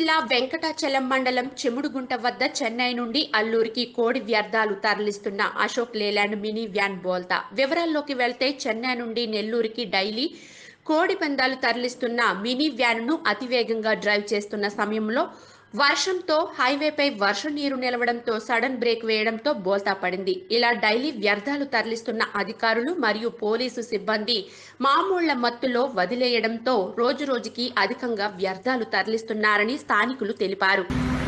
జిల్లా వెంకటాచలం మండలం చెముడుగుంట వద్ద చెన్నై నుండి అల్లూరికి కోడి వ్యర్థాలు తరలిస్తున్న అశోక్ లేలాండ్ మినీ వ్యాన్ బోల్తా వివరాల్లోకి వెళ్తే చెన్నై నుండి నెల్లూరుకి డైలీ కోడి పందాలు తరలిస్తున్న మినీ వ్యాన్ను అతివేగంగా డ్రైవ్ చేస్తున్న సమయంలో వర్షంతో హైవేపై వర్ష నీరు నిలవడంతో సడన్ బ్రేక్ వేయడంతో బోల్తా పడింది ఇలా డైలీ వ్యర్థాలు తరలిస్తున్న అధికారులు మరియు పోలీసు సిబ్బంది మామూళ్ల మత్తులో వదిలేయడంతో రోజురోజుకి అధికంగా వ్యర్థాలు తరలిస్తున్నారని స్థానికులు తెలిపారు